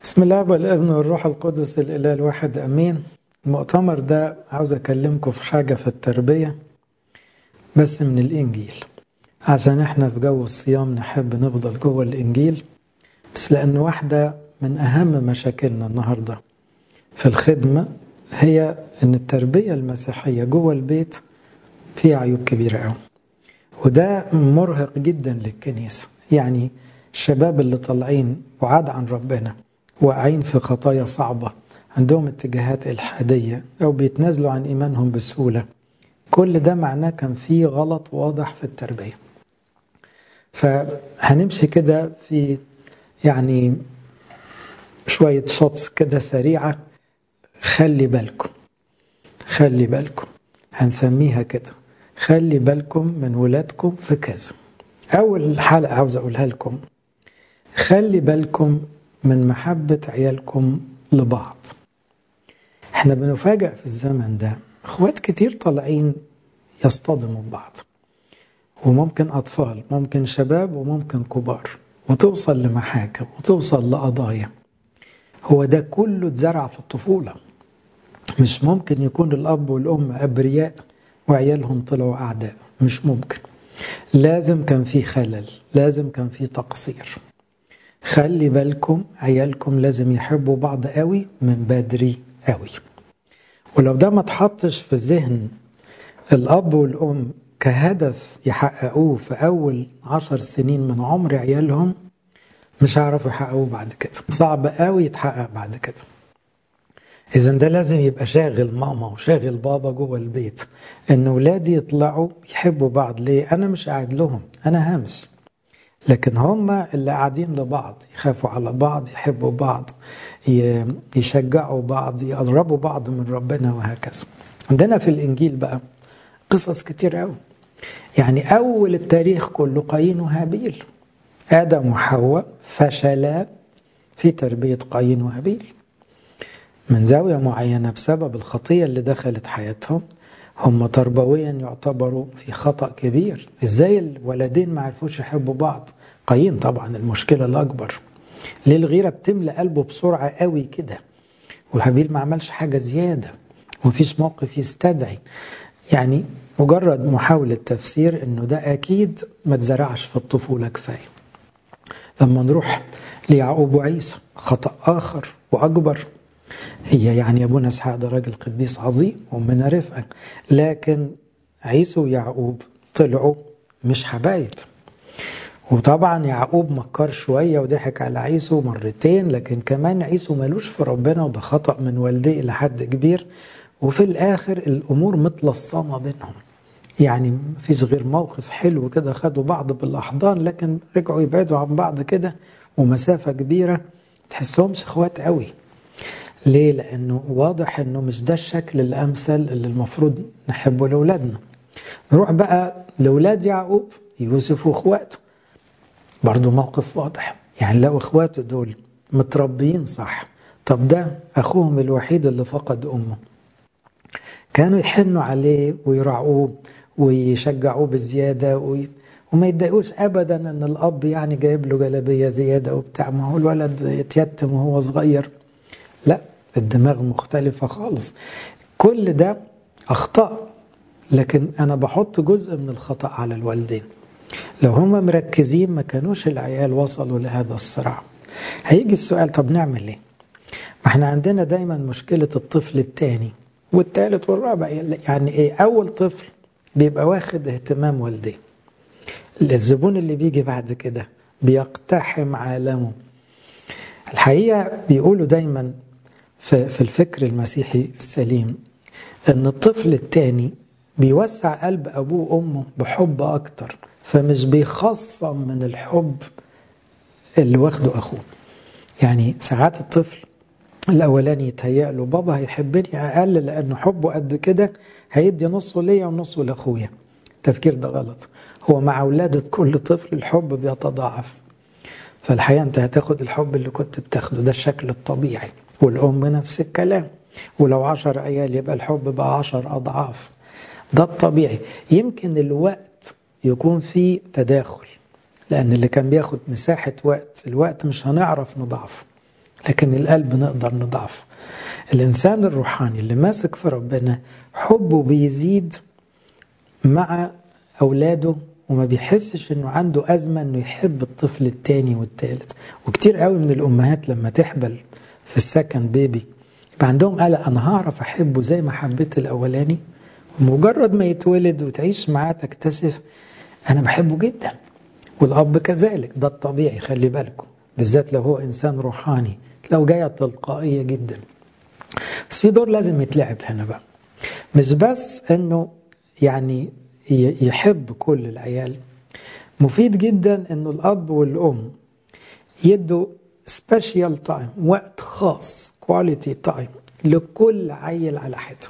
بسم الله والابن والروح القدس الاله الواحد امين المؤتمر ده عاوز اكلمكم في حاجه في التربيه بس من الانجيل عشان احنا في جو الصيام نحب نفضل جوه الانجيل بس لان واحده من اهم مشاكلنا النهارده في الخدمه هي ان التربيه المسيحيه جوه البيت فيها عيوب كبيره قوي وده مرهق جدا للكنيسه يعني الشباب اللي طالعين بعاد عن ربنا واقعين في خطايا صعبة عندهم اتجاهات إلحادية أو بيتنازلوا عن إيمانهم بسهولة كل ده معناه كان في غلط واضح في التربية فهنمشي كده في يعني شوية شوتس كده سريعة خلي بالكم خلي بالكم هنسميها كده خلي بالكم من ولادكم في كذا أول حلقة عاوز أقولها لكم خلي بالكم من محبة عيالكم لبعض احنا بنفاجأ في الزمن ده اخوات كتير طالعين يصطدموا ببعض وممكن أطفال ممكن شباب وممكن كبار وتوصل لمحاكم وتوصل لقضايا هو ده كله اتزرع في الطفولة مش ممكن يكون الأب والأم أبرياء وعيالهم طلعوا أعداء مش ممكن لازم كان في خلل لازم كان في تقصير خلي بالكم عيالكم لازم يحبوا بعض قوي من بدري قوي ولو ده ما اتحطش في ذهن الأب والأم كهدف يحققوه في أول عشر سنين من عمر عيالهم مش هيعرفوا يحققوه بعد كده صعب قوي يتحقق بعد كده إذا ده لازم يبقى شاغل ماما وشاغل بابا جوه البيت إن ولادي يطلعوا يحبوا بعض ليه؟ أنا مش قاعد لهم أنا هامش لكن هم اللي قاعدين لبعض يخافوا على بعض يحبوا بعض يشجعوا بعض يقربوا بعض من ربنا وهكذا عندنا في الإنجيل بقى قصص كتير قوي يعني أول التاريخ كله قايين وهابيل آدم وحواء فشلا في تربية قايين وهابيل من زاوية معينة بسبب الخطية اللي دخلت حياتهم هم تربويا يعتبروا في خطأ كبير ازاي الولدين ما عرفوش يحبوا بعض قايين طبعا المشكلة الأكبر ليه الغيرة بتملى قلبه بسرعة قوي كده وهابيل ما عملش حاجة زيادة ومفيش موقف يستدعي يعني مجرد محاولة تفسير انه ده اكيد ما اتزرعش في الطفولة كفاية لما نروح ليعقوب وعيسى خطأ آخر وأكبر هي يعني ابونا اسحاق ده راجل قديس عظيم ومن رفقه لكن عيسو ويعقوب طلعوا مش حبايب وطبعا يعقوب مكر شويه وضحك على عيسو مرتين لكن كمان عيسو ملوش في ربنا وده خطا من والديه لحد كبير وفي الاخر الامور متلصمه بينهم يعني مفيش غير موقف حلو كده خدوا بعض بالاحضان لكن رجعوا يبعدوا عن بعض كده ومسافه كبيره تحسهمش اخوات قوي ليه؟ لأنه واضح أنه مش ده الشكل الأمثل اللي المفروض نحبه لأولادنا. نروح بقى لأولاد يعقوب يوسف وإخواته. برضو موقف واضح، يعني لو إخواته دول متربيين صح، طب ده أخوهم الوحيد اللي فقد أمه. كانوا يحنوا عليه ويرعوه ويشجعوه بزيادة وي... وما يتضايقوش ابدا ان الاب يعني جايب له جلابيه زياده وبتاع ما هو الولد يتيتم وهو صغير لا الدماغ مختلفة خالص كل ده أخطاء لكن أنا بحط جزء من الخطأ على الوالدين لو هم مركزين ما كانوش العيال وصلوا لهذا الصراع هيجي السؤال طب نعمل ايه ما احنا عندنا دايما مشكلة الطفل الثاني والثالث والرابع يعني ايه أول طفل بيبقى واخد اهتمام والديه الزبون اللي بيجي بعد كده بيقتحم عالمه الحقيقة بيقولوا دايما في الفكر المسيحي السليم ان الطفل الثاني بيوسع قلب ابوه وامه بحب اكتر فمش بيخصم من الحب اللي واخده اخوه يعني ساعات الطفل الاولاني يتهيأ له بابا هيحبني اقل لانه حبه قد كده هيدي نصه ليا ونصه لاخويا التفكير ده غلط هو مع ولادة كل طفل الحب بيتضاعف فالحقيقة أنت هتاخد الحب اللي كنت بتاخده ده الشكل الطبيعي والأم نفس الكلام ولو عشر عيال يبقى الحب بقى عشر أضعاف ده الطبيعي يمكن الوقت يكون فيه تداخل لأن اللي كان بياخد مساحة وقت الوقت مش هنعرف نضعفه لكن القلب نقدر نضعف الإنسان الروحاني اللي ماسك في ربنا حبه بيزيد مع أولاده وما بيحسش انه عنده ازمه انه يحب الطفل الثاني والثالث وكتير قوي من الامهات لما تحبل في السكن بيبي يبقى عندهم قلق انا هعرف احبه زي ما حبيت الاولاني ومجرد ما يتولد وتعيش معاه تكتشف انا بحبه جدا والاب كذلك ده الطبيعي خلي بالكم بالذات لو هو انسان روحاني لو جايه تلقائيه جدا بس في دور لازم يتلعب هنا بقى مش بس انه يعني يحب كل العيال مفيد جدا انه الاب والام يدوا سبيشال تايم وقت خاص كواليتي تايم لكل عيل على حده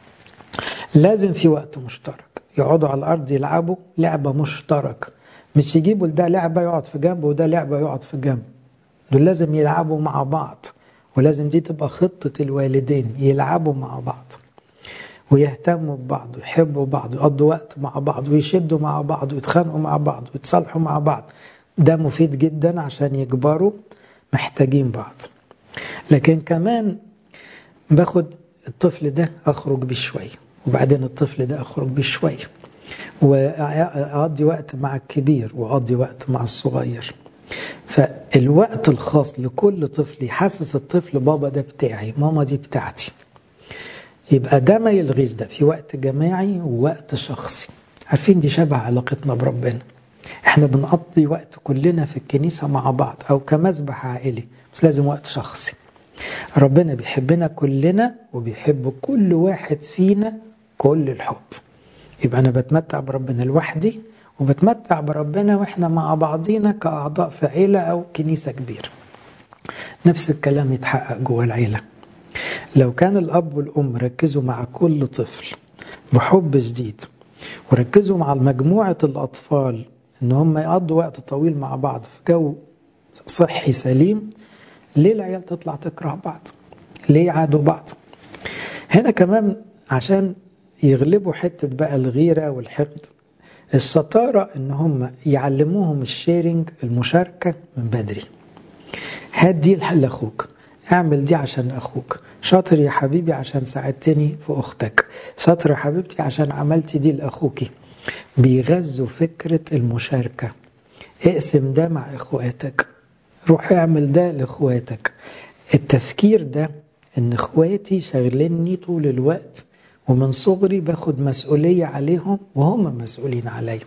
لازم في وقت مشترك يقعدوا على الارض يلعبوا لعبه مشتركه مش يجيبوا ده لعبه يقعد في جنب وده لعبه يقعد في جنب دول لازم يلعبوا مع بعض ولازم دي تبقى خطه الوالدين يلعبوا مع بعض ويهتموا ببعض ويحبوا بعض ويقضوا وقت مع بعض ويشدوا مع بعض ويتخانقوا مع بعض ويتصالحوا مع بعض ده مفيد جدا عشان يكبروا محتاجين بعض لكن كمان باخد الطفل ده اخرج بيه شويه وبعدين الطفل ده اخرج بيه شويه واقضي وقت مع الكبير واقضي وقت مع الصغير فالوقت الخاص لكل طفل يحسس الطفل بابا ده بتاعي ماما دي بتاعتي يبقى ده ما يلغيش ده في وقت جماعي ووقت شخصي عارفين دي شبه علاقتنا بربنا احنا بنقضي وقت كلنا في الكنيسة مع بعض او كمسبح عائلي بس لازم وقت شخصي ربنا بيحبنا كلنا وبيحب كل واحد فينا كل الحب يبقى انا بتمتع بربنا لوحدي وبتمتع بربنا واحنا مع بعضينا كاعضاء في عيله او كنيسه كبيره نفس الكلام يتحقق جوه العيله لو كان الاب والام ركزوا مع كل طفل بحب شديد وركزوا مع مجموعه الاطفال ان هم يقضوا وقت طويل مع بعض في جو صحي سليم ليه العيال تطلع تكره بعض ليه يعادوا بعض هنا كمان عشان يغلبوا حتة بقى الغيرة والحقد الشطارة ان هم يعلموهم الشيرنج المشاركة من بدري هات دي لاخوك اعمل دي عشان اخوك شاطر يا حبيبي عشان ساعدتني في اختك شاطر يا حبيبتي عشان عملتي دي لاخوكي بيغذوا فكرة المشاركة اقسم ده مع اخواتك روح اعمل ده لاخواتك التفكير ده ان اخواتي شغلني طول الوقت ومن صغري باخد مسؤولية عليهم وهم مسؤولين علي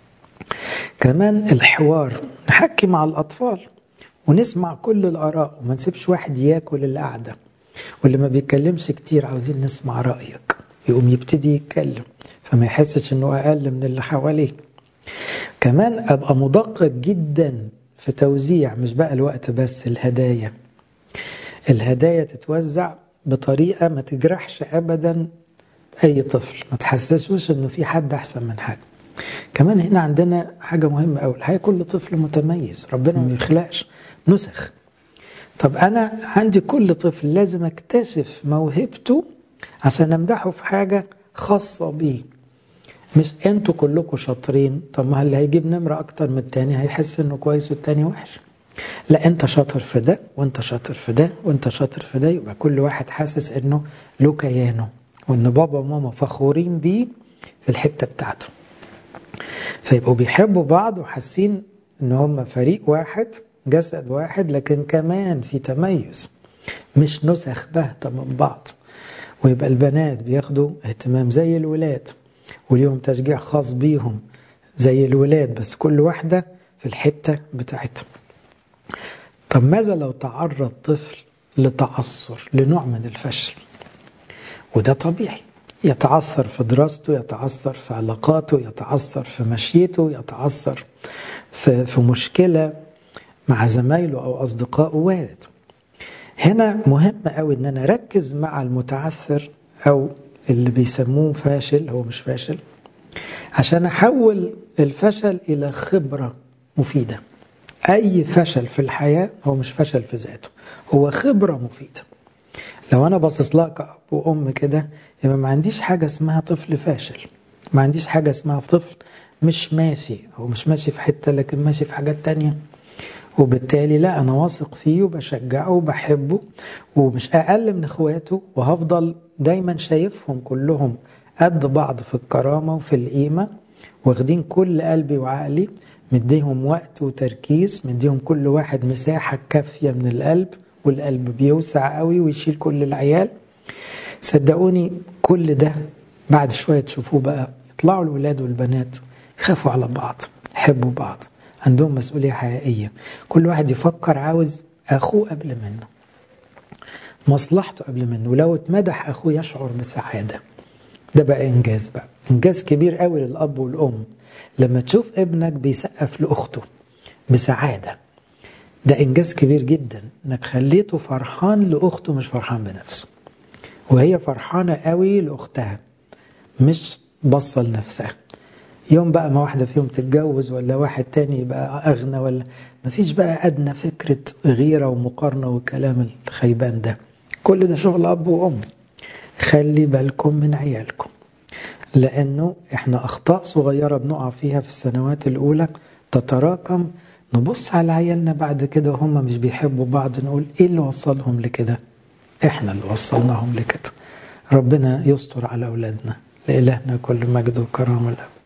كمان الحوار نحكي مع الأطفال ونسمع كل الآراء وما نسيبش واحد ياكل القعدة واللي ما بيتكلمش كتير عاوزين نسمع رأيك يقوم يبتدي يتكلم فما يحسش انه اقل من اللي حواليه كمان ابقى مدقق جدا في توزيع مش بقى الوقت بس الهدايا الهدايا تتوزع بطريقه ما تجرحش ابدا اي طفل ما تحسسوش انه في حد احسن من حد كمان هنا عندنا حاجه مهمه قوي الحقيقه كل طفل متميز ربنا ما يخلقش نسخ طب انا عندي كل طفل لازم اكتشف موهبته عشان امدحه في حاجه خاصه بيه مش انتوا كلكم شاطرين طب ما اللي هيجيب نمره اكتر من التاني هيحس انه كويس والتاني وحش لا انت شاطر في ده وانت شاطر في ده وانت شاطر في ده يبقى كل واحد حاسس انه له كيانه وان بابا وماما فخورين بيه في الحته بتاعته فيبقوا بيحبوا بعض وحاسين ان هم فريق واحد جسد واحد لكن كمان في تميز مش نسخ باهته من بعض ويبقى البنات بياخدوا اهتمام زي الولاد وليهم تشجيع خاص بيهم زي الولاد بس كل واحدة في الحتة بتاعتها طب ماذا لو تعرض طفل لتعثر لنوع من الفشل وده طبيعي يتعثر في دراسته يتعثر في علاقاته يتعثر في مشيته يتعثر في, في مشكلة مع زمايله أو أصدقائه وارد هنا مهم قوي ان انا اركز مع المتعثر او اللي بيسموه فاشل هو مش فاشل عشان احول الفشل الى خبره مفيده اي فشل في الحياه هو مش فشل في ذاته هو خبره مفيده لو انا باصص لها كاب وام كده يبقى ما عنديش حاجه اسمها طفل فاشل ما عنديش حاجه اسمها طفل مش ماشي هو مش ماشي في حته لكن ماشي في حاجات تانية وبالتالي لا انا واثق فيه وبشجعه وبحبه ومش اقل من اخواته وهفضل دايما شايفهم كلهم قد بعض في الكرامه وفي القيمه واخدين كل قلبي وعقلي مديهم وقت وتركيز مديهم كل واحد مساحه كافيه من القلب والقلب بيوسع قوي ويشيل كل العيال صدقوني كل ده بعد شويه تشوفوه بقى يطلعوا الولاد والبنات يخافوا على بعض يحبوا بعض عندهم مسؤولية حقيقية كل واحد يفكر عاوز أخوه قبل منه مصلحته قبل منه ولو اتمدح أخوه يشعر بسعادة ده بقى إنجاز بقى إنجاز كبير قوي للأب والأم لما تشوف ابنك بيسقف لأخته بسعادة ده إنجاز كبير جدا إنك خليته فرحان لأخته مش فرحان بنفسه وهي فرحانة قوي لأختها مش بصة لنفسها يوم بقى ما واحدة فيهم تتجوز ولا واحد تاني يبقى أغنى ولا مفيش بقى أدنى فكرة غيرة ومقارنة والكلام الخيبان ده كل ده شغل أب وأم خلي بالكم من عيالكم لأنه إحنا أخطاء صغيرة بنقع فيها في السنوات الأولى تتراكم نبص على عيالنا بعد كده وهم مش بيحبوا بعض نقول إيه اللي وصلهم لكده إحنا اللي وصلناهم لكده ربنا يستر على أولادنا لإلهنا كل مجد وكرامة الأب